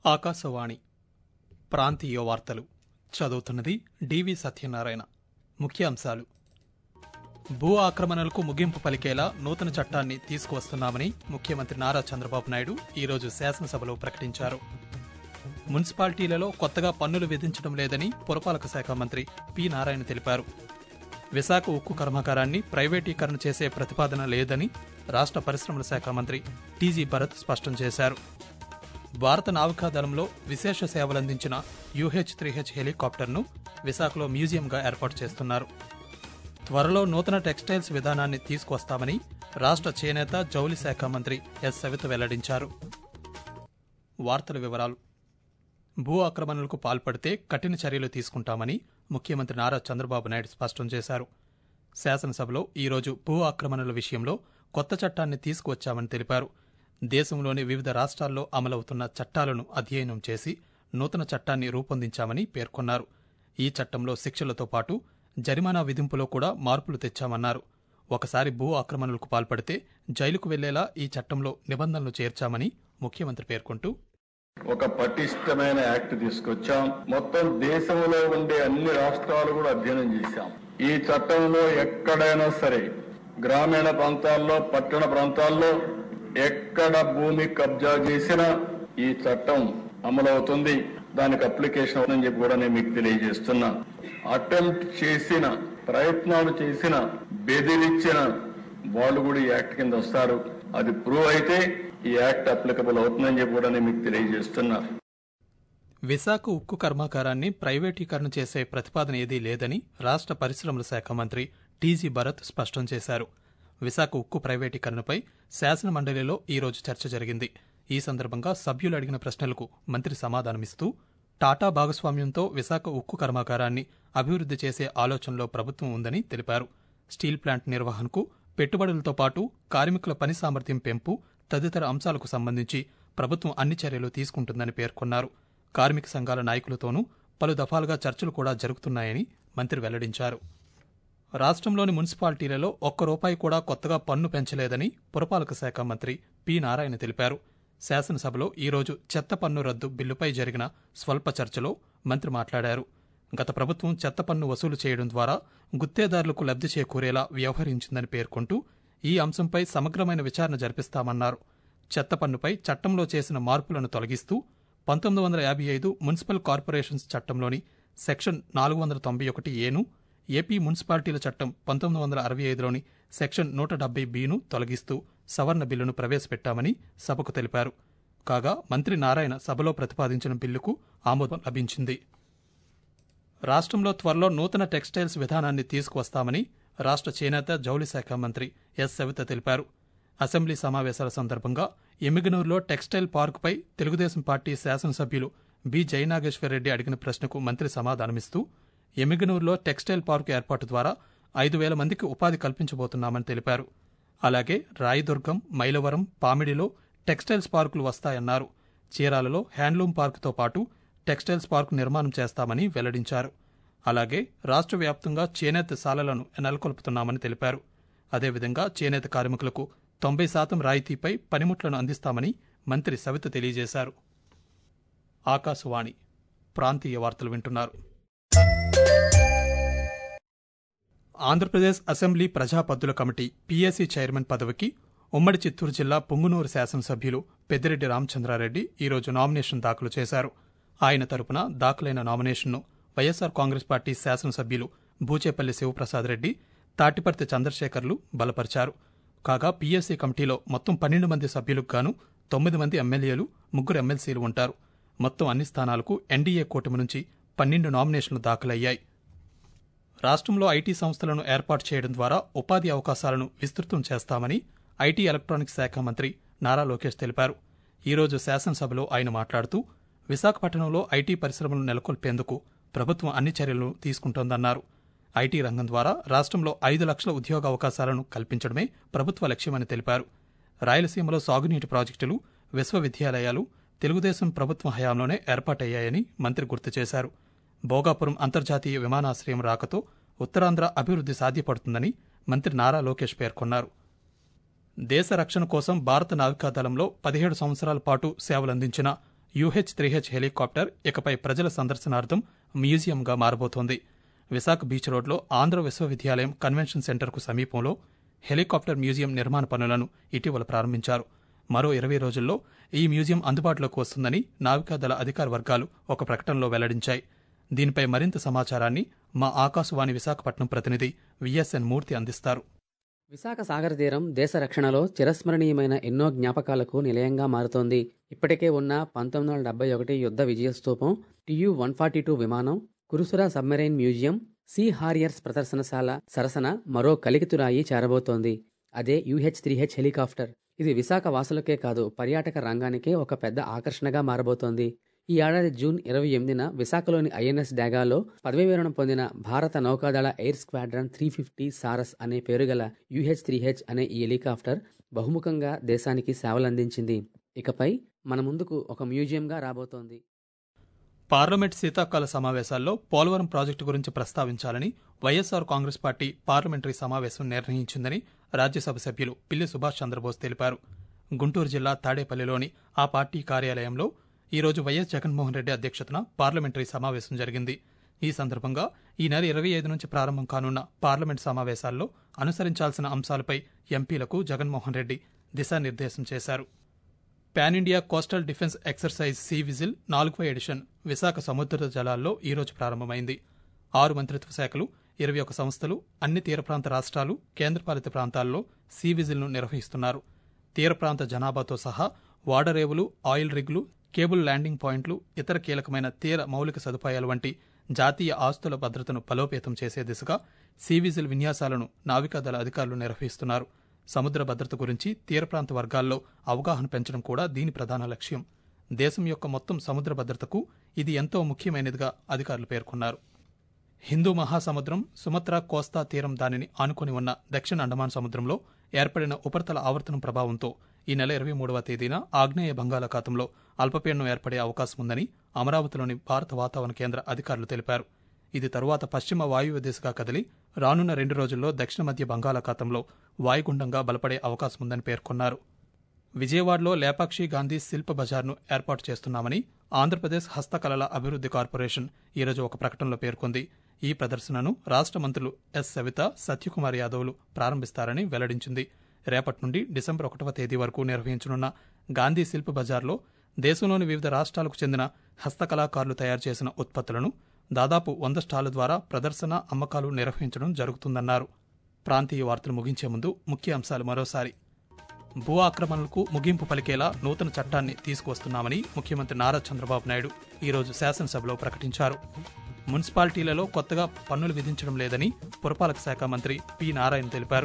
ఆకాశవాణి ప్రాంతీయ వార్తలు చదువుతున్నది డివి సత్యనారాయణ ముఖ్యాంశాలు భూ ఆక్రమణలకు ముగింపు పలికేలా నూతన చట్టాన్ని తీసుకువస్తున్నామని ముఖ్యమంత్రి నారా చంద్రబాబు నాయుడు ఈరోజు శాసనసభలో ప్రకటించారు మున్సిపాలిటీలలో కొత్తగా పన్నులు విధించడం లేదని పురపాలక శాఖ మంత్రి పి నారాయణ తెలిపారు విశాఖ ఉక్కు కర్మాగారాన్ని ప్రైవేటీకరణ చేసే ప్రతిపాదన లేదని రాష్ట్ర పరిశ్రమల శాఖ మంత్రి టీజీ భరత్ స్పష్టం చేశారు భారత నావికాదళంలో విశేష సేవలందించిన యూహెచ్ త్రీ హెచ్ హెలికాప్టర్ను విశాఖలో మ్యూజియంగా ఏర్పాటు చేస్తున్నారు త్వరలో నూతన టెక్స్టైల్స్ విధానాన్ని తీసుకొస్తామని రాష్ట్ర చేనేత జౌలి శాఖ మంత్రి ఎస్ సవిత వెల్లడించారు వార్తల వివరాలు భూ ఆక్రమణలకు పాల్పడితే కఠిన చర్యలు తీసుకుంటామని ముఖ్యమంత్రి నారా చంద్రబాబు నాయుడు స్పష్టం చేశారు శాసనసభలో ఈరోజు భూ ఆక్రమణల విషయంలో కొత్త చట్టాన్ని తీసుకువచ్చామని తెలిపారు దేశంలోని వివిధ రాష్ట్రాల్లో అమలవుతున్న చట్టాలను అధ్యయనం చేసి నూతన చట్టాన్ని రూపొందించామని పేర్కొన్నారు ఈ చట్టంలో శిక్షలతో పాటు జరిమానా విధింపులో కూడా మార్పులు తెచ్చామన్నారు ఒకసారి భూ ఆక్రమణలకు పాల్పడితే జైలుకు వెళ్లేలా ఈ చట్టంలో నిబంధనలు చేర్చామని ముఖ్యమంత్రి పేర్కొంటూ ఒక పటిష్టమైన యాక్ట్ తీసుకొచ్చాం మొత్తం దేశంలో ఉండే అన్ని రాష్ట్రాలు కూడా అధ్యయనం చేశాం ఈ చట్టంలో ఎక్కడైనా సరే గ్రామీణ ప్రాంతాల్లో పట్టణ ప్రాంతాల్లో ఎక్కడ భూమి కబ్జా చేసినా ఈ చట్టం అమలవుతుంది దానికి అప్లికేషన్ అవుతుందని చెప్పి కూడా నేను మీకు తెలియజేస్తున్నా అటెంప్ట్ చేసిన ప్రయత్నాలు చేసిన బెదిరించిన వాళ్ళు కూడా ఈ యాక్ట్ కింద వస్తారు అది ప్రూవ్ అయితే ఈ యాక్ట్ అప్లికబుల్ అవుతుందని చెప్పి కూడా నేను మీకు తెలియజేస్తున్నా విశాఖ ఉక్కు కర్మాగారాన్ని ప్రైవేటీకరణ చేసే ప్రతిపాదన ఏదీ లేదని రాష్ట్ర పరిశ్రమల శాఖ మంత్రి టీజీ భరత్ స్పష్టం చేశారు విశాఖ ఉక్కు ప్రైవేటీకరణపై శాసన మండలిలో ఈరోజు చర్చ జరిగింది ఈ సందర్భంగా సభ్యులు అడిగిన ప్రశ్నలకు మంత్రి సమాధానమిస్తూ టాటా భాగస్వామ్యంతో విశాఖ ఉక్కు కర్మాగారాన్ని అభివృద్ధి చేసే ఆలోచనలో ప్రభుత్వం ఉందని తెలిపారు స్టీల్ ప్లాంట్ నిర్వహణకు పెట్టుబడులతో పాటు కార్మికుల పని సామర్థ్యం పెంపు తదితర అంశాలకు సంబంధించి ప్రభుత్వం అన్ని చర్యలు తీసుకుంటుందని పేర్కొన్నారు కార్మిక సంఘాల నాయకులతోనూ పలు దఫాలుగా చర్చలు కూడా జరుగుతున్నాయని మంత్రి వెల్లడించారు రాష్ట్రంలోని మున్సిపాలిటీలలో ఒక్క రూపాయి కూడా కొత్తగా పన్ను పెంచలేదని పురపాలక శాఖ మంత్రి పి నారాయణ తెలిపారు శాసనసభలో ఈరోజు చెత్త పన్ను రద్దు బిల్లుపై జరిగిన స్వల్ప చర్చలో మంత్రి మాట్లాడారు గత ప్రభుత్వం చెత్త పన్ను వసూలు చేయడం ద్వారా గుత్తేదారులకు లబ్ధి చేకూరేలా వ్యవహరించిందని పేర్కొంటూ ఈ అంశంపై సమగ్రమైన విచారణ జరిపిస్తామన్నారు చెత్త పన్నుపై చట్టంలో చేసిన మార్పులను తొలగిస్తూ పంతొమ్మిది వందల యాభై ఐదు మున్సిపల్ కార్పొరేషన్స్ చట్టంలోని సెక్షన్ నాలుగు వందల తొంభై ఒకటి ఏను ఏపీ మున్సిపాలిటీల చట్టం పంతొమ్మిది వందల అరవై ఐదులోని సెక్షన్ నూట డెబ్బై బిను తొలగిస్తూ సవరణ బిల్లును ప్రవేశపెట్టామని సభకు తెలిపారు కాగా మంత్రి నారాయణ సభలో ప్రతిపాదించిన బిల్లుకు ఆమోదం లభించింది రాష్ట్రంలో త్వరలో నూతన టెక్స్టైల్స్ విధానాన్ని తీసుకువస్తామని రాష్ట్ర చేనేత జౌళి శాఖ మంత్రి ఎస్ సవిత తెలిపారు అసెంబ్లీ సమావేశాల సందర్భంగా ఎమ్మిగనూరులో టెక్స్టైల్ పార్కుపై తెలుగుదేశం పార్టీ శాసనసభ్యులు బి జయనాగేశ్వరరెడ్డి అడిగిన ప్రశ్నకు మంత్రి సమాధానమిస్తూ ఎమ్మిగనూరులో టెక్స్టైల్ పార్కు ఏర్పాటు ద్వారా ఐదు వేల మందికి ఉపాధి కల్పించబోతున్నామని తెలిపారు అలాగే రాయదుర్గం మైలవరం పామిడిలో టెక్స్టైల్స్ పార్కులు వస్తాయన్నారు చీరాలలో హ్యాండ్లూమ్ పార్కుతో పాటు టెక్స్టైల్స్ పార్కు నిర్మాణం చేస్తామని వెల్లడించారు అలాగే రాష్ట్ర వ్యాప్తంగా చేనేత శాలలను నెలకొల్పుతున్నామని తెలిపారు అదేవిధంగా చేనేత కార్మికులకు తొంభై శాతం రాయితీపై పనిముట్లను అందిస్తామని మంత్రి సవిత తెలియజేశారు ఆకాశవాణి ప్రాంతీయ వార్తలు వింటున్నారు ఆంధ్రప్రదేశ్ అసెంబ్లీ ప్రజాపద్దుల కమిటీ పీఏసీ చైర్మన్ పదవికి ఉమ్మడి చిత్తూరు జిల్లా పుంగునూరు శాసనసభ్యులు పెద్దిరెడ్డి రామచంద్రారెడ్డి ఈరోజు నామినేషన్ దాఖలు చేశారు ఆయన తరపున దాఖలైన నామినేషన్ను వైఎస్సార్ కాంగ్రెస్ పార్టీ శాసనసభ్యులు బూచేపల్లి శివప్రసాద్ రెడ్డి తాటిపర్తి చంద్రశేఖర్లు బలపరిచారు కాగా పీఎస్సీ కమిటీలో మొత్తం పన్నెండు మంది సభ్యులకు గాను తొమ్మిది మంది ఎమ్మెల్యేలు ముగ్గురు ఎమ్మెల్సీలు ఉంటారు మొత్తం అన్ని స్థానాలకు ఎన్డీఏ కూటమి నుంచి పన్నెండు నామినేషన్లు దాఖలయ్యాయి రాష్ట్రంలో ఐటీ సంస్థలను ఏర్పాటు చేయడం ద్వారా ఉపాధి అవకాశాలను విస్తృతం చేస్తామని ఐటీ ఎలక్ట్రానిక్స్ శాఖ మంత్రి నారా లోకేష్ తెలిపారు ఈరోజు శాసనసభలో ఆయన మాట్లాడుతూ విశాఖపట్నంలో ఐటీ పరిశ్రమలు నెలకొల్పేందుకు ప్రభుత్వం అన్ని చర్యలు తీసుకుంటోందన్నారు ఐటీ రంగం ద్వారా రాష్ట్రంలో ఐదు లక్షల ఉద్యోగ అవకాశాలను కల్పించడమే ప్రభుత్వ లక్ష్యమని తెలిపారు రాయలసీమలో సాగునీటి ప్రాజెక్టులు విశ్వవిద్యాలయాలు తెలుగుదేశం ప్రభుత్వ హయాంలోనే ఏర్పాటయ్యాయని మంత్రి గుర్తు చేశారు భోగాపురం అంతర్జాతీయ విమానాశ్రయం రాకతో ఉత్తరాంధ్ర అభివృద్ధి సాధ్యపడుతుందని మంత్రి నారా లోకేష్ పేర్కొన్నారు దేశ రక్షణ కోసం భారత నావికాదళంలో పదిహేడు సంవత్సరాల పాటు సేవలందించిన యూహెచ్ త్రీహెచ్ హెలికాప్టర్ ఇకపై ప్రజల సందర్శనార్థం మ్యూజియంగా మారబోతోంది విశాఖ బీచ్ రోడ్లో ఆంధ్ర విశ్వవిద్యాలయం కన్వెన్షన్ సెంటర్కు సమీపంలో హెలికాప్టర్ మ్యూజియం నిర్మాణ పనులను ఇటీవల ప్రారంభించారు మరో ఇరవై రోజుల్లో ఈ మ్యూజియం అందుబాటులోకి వస్తుందని నావికాదళ అధికార వర్గాలు ఒక ప్రకటనలో వెల్లడించాయి దీనిపై మరింత సమాచారాన్ని మా ఆకాశవాణి విశాఖపట్నం ప్రతినిధి విఎస్ఎన్ మూర్తి అందిస్తారు విశాఖ సాగర తీరం దేశ రక్షణలో చిరస్మరణీయమైన ఎన్నో జ్ఞాపకాలకు నిలయంగా మారుతోంది ఇప్పటికే ఉన్న పంతొమ్మిది వందల డెబ్బై ఒకటి యుద్ధ విజయస్తూపం టియు వన్ ఫార్టీ టూ విమానం Kursura submarine museum sea harriers ప్రదర్శనశాల సరసన మరో కలికితురాయి చేరబోతోంది అదే యూహెచ్ త్రీ హెచ్ హెలికాప్టర్ ఇది విశాఖ వాసులకే కాదు పర్యాటక రంగానికే ఒక పెద్ద ఆకర్షణగా మారబోతోంది ఈ ఏడాది జూన్ ఇరవై ఎనిమిదిన విశాఖలోని ఐఎన్ఎస్ డాగాలో పదవీ విరమణ పొందిన భారత నౌకాదళ air squadron three fifty Saras అనే పేరుగల యూహెచ్ త్రీ హెచ్ అనే ఈ హెలికాప్టర్ బహుముఖంగా దేశానికి సేవలందించింది ఇకపై మన ముందుకు ఒక మ్యూజియంగా రాబోతోంది పార్లమెంట్ శీతాకాల సమావేశాల్లో పోలవరం ప్రాజెక్టు గురించి ప్రస్తావించాలని వైఎస్సార్ కాంగ్రెస్ పార్టీ పార్లమెంటరీ సమావేశం నిర్ణయించిందని రాజ్యసభ సభ్యులు పిల్లి సుభాష్ చంద్రబోస్ తెలిపారు గుంటూరు జిల్లా తాడేపల్లిలోని ఆ పార్టీ కార్యాలయంలో ఈరోజు వైఎస్ జగన్మోహన్ రెడ్డి అధ్యక్షతన పార్లమెంటరీ సమావేశం జరిగింది ఈ సందర్భంగా ఈ నెల ఇరవై ఐదు నుంచి ప్రారంభం కానున్న పార్లమెంట్ సమావేశాల్లో అనుసరించాల్సిన అంశాలపై ఎంపీలకు జగన్మోహన్ రెడ్డి దిశానిర్దేశం చేశారు pan India coastal defence exercise sea vigil నాలుగవ ఎడిషన్ విశాఖ సముద్ర జలాల్లో ఈరోజు ప్రారంభమైంది ఆరు మంత్రిత్వ శాఖలు ఇరవై ఒక సంస్థలు అన్ని తీర ప్రాంత రాష్ట్రాలు కేంద్రపాలిత ప్రాంతాల్లో సీ విజిల్ను నిర్వహిస్తున్నారు తీర ప్రాంత జనాభాతో సహా వాడరేవులు ఆయిల్ రిగ్లు కేబుల్ ల్యాండింగ్ పాయింట్లు ఇతర కీలకమైన తీర మౌలిక సదుపాయాలు వంటి జాతీయ ఆస్తుల భద్రతను బలోపేతం చేసే దిశగా సీ విజిల్ విన్యాసాలను నావికాదళ అధికారులు నిర్వహిస్తున్నారు సముద్ర భద్రత గురించి తీర ప్రాంత వర్గాల్లో అవగాహన పెంచడం కూడా దీని ప్రధాన లక్ష్యం దేశం యొక్క మొత్తం సముద్ర భద్రతకు ఇది ఎంతో ముఖ్యమైనదిగా అధికారులు పేర్కొన్నారు హిందూ మహాసముద్రం సుమత్రా కోస్తా తీరం దానిని ఆనుకుని ఉన్న దక్షిణ అండమాన్ సముద్రంలో ఏర్పడిన ఉపరితల ఆవర్తనం ప్రభావంతో ఈ నెల ఇరవై మూడవ తేదీన ఆగ్నేయ బంగాళాఖాతంలో అల్పపీడనం ఏర్పడే అవకాశం ఉందని అమరావతిలోని భారత వాతావరణ కేంద్ర అధికారులు తెలిపారు ఇది తరువాత పశ్చిమ వాయువ్య దిశగా కదిలి రానున్న రెండు రోజుల్లో దక్షిణ మధ్య బంగాళాఖాతంలో వాయుగుండంగా బలపడే అవకాశం ఉందని పేర్కొన్నారు విజయవాడలో లేపాక్షి గాంధీ శిల్ప బజార్ను ఏర్పాటు చేస్తున్నామని ఆంధ్రప్రదేశ్ హస్తకళల అభివృద్ధి కార్పొరేషన్ ఈరోజు ఒక ప్రకటనలో పేర్కొంది ఈ ప్రదర్శనను రాష్ట్ర మంత్రులు ఎస్ సవిత సత్యకుమార్ యాదవ్లు ప్రారంభిస్తారని వెల్లడించింది రేపటి నుండి డిసెంబర్ ఒకటవ తేదీ వరకు నిర్వహించనున్న గాంధీ శిల్ప బజార్లో దేశంలోని వివిధ రాష్ట్రాలకు చెందిన హస్తకళాకారులు తయారు చేసిన ఉత్పత్తులను దాదాపు వంద స్టాళ్ల ద్వారా ప్రదర్శన అమ్మకాలు నిర్వహించడం జరుగుతుందన్నారు ప్రాంతీయ వార్తలు ముగించే ముందు ముఖ్య అంశాలు మరోసారి భూ ఆక్రమణలకు ముగింపు పలికేలా నూతన చట్టాన్ని తీసుకువస్తున్నామని ముఖ్యమంత్రి నారా చంద్రబాబు నాయుడు ఈరోజు శాసనసభలో ప్రకటించారు మున్సిపాలిటీలలో కొత్తగా పన్నులు విధించడం లేదని పురపాలక శాఖ మంత్రి పి నారాయణ తెలిపారు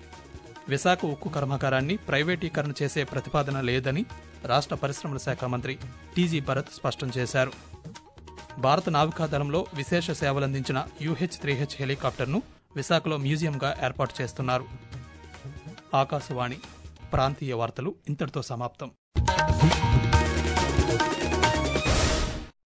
విశాఖ ఉక్కు కర్మాగారాన్ని ప్రైవేటీకరణ చేసే ప్రతిపాదన లేదని రాష్ట్ర పరిశ్రమల శాఖ మంత్రి టీజీ భరత్ స్పష్టం చేశారు భారత నావికాదళంలో విశేష సేవలందించిన యూహెచ్ త్రీ హెచ్ హెలికాప్టర్ను విశాఖలో మ్యూజియంగా ఏర్పాటు చేస్తున్నారు ఆకాశవాణి ప్రాంతీయ వార్తలు ఇంతటితో సమాప్తం